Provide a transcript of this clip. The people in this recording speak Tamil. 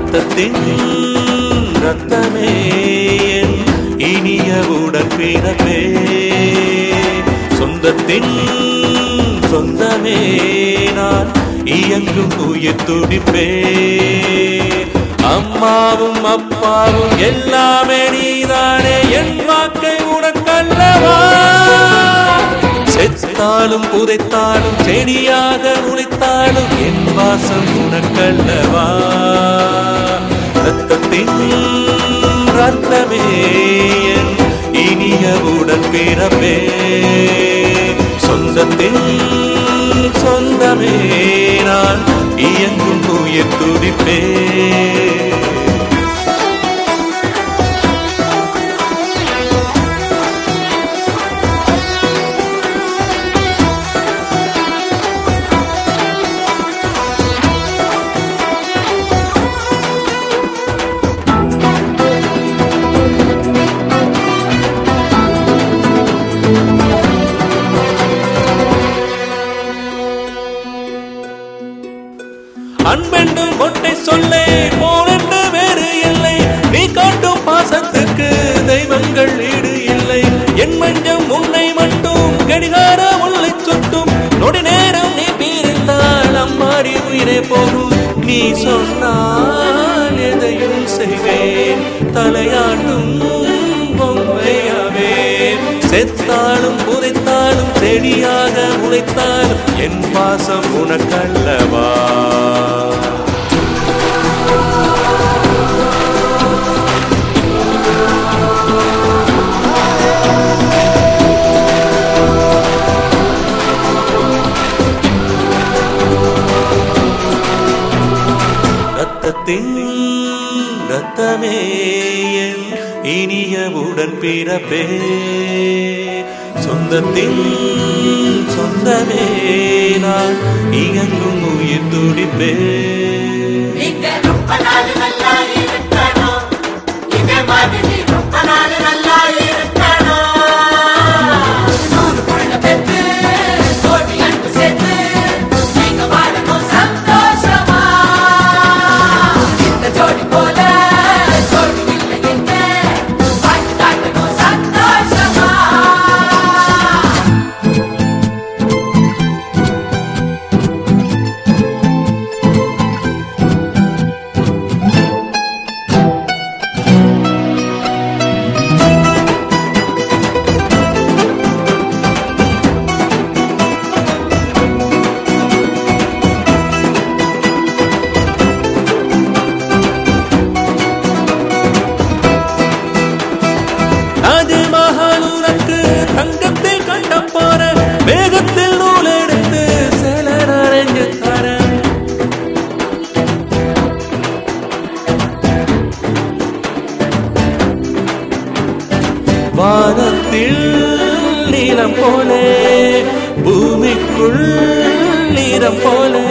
ரத்தத்தின் ரத்தமே என் இனிய உடன் பிறப்பே சொந்தத்தின் சொந்தமே நான் இயங்கும் உயிர் துடிப்பே அம்மாவும் அப்பாவும் எல்லாமே நீதானே என் வாக்கை உனக்கல்லவா செத்தாலும் புதைத்தாலும் செடியாக உழைத்தாலும் என் வாசம் உனக்கல்லவா ரத்தத்தின் ரத்தமே என் இனிய உடன் பிறப்பே சொந்தத்தின் சொந்தமே நான் இயங்கும் உயிர் துடிப்பே அன்பென்று ஒட்டை சொல்லே போலென்று வேறு இல்லை நீ காட்டும் பாசத்துக்கு தெய்வங்கள் ஈடு இல்லை என் மஞ்சம் உன்னை மட்டும் கடிகார உள்ளை சுட்டும் நொடி நேரம் நீ பீரிந்தால் அம்மாடி உயிரே போகும் நீ சொன்னால் எதையும் செய்வேன் தலையாட்டும் பொம்மையாவே செத்தாலும் புதைத்தாலும் செடியாக உழைத்தாலும் என் பாசம் உனக்கல்லவா ரத்தத்தின் ரத்தமே என் இனிய உடன் பிறப்பே சொந்தத்தின் சொந்தமே நான் இயங்கும் உயிர் துடிப்பே நீங்க ரொம்ப நாள் நல்லா இருக்கணும் இதே மாதிரி ரொம்ப நாள் நல்லா இருக்கணும் நூறு புள்ள பெற்று கோடி அன்பு சேர்த்து நீங்க வாழணும் சந்தோஷமா இந்த ஜோடி போல ஜோடி இல்லை எங்க வாழ்க்கை காட்டணும் சந்தோஷமா அது மகாலூரக்கு தங்கத்தில் கண்ட போற வேகத்தில் நூல் எடுத்து சில நனைஞ்சு தர வானத்தில் நீரம் போலே பூமிக்குள் நீரம் போலே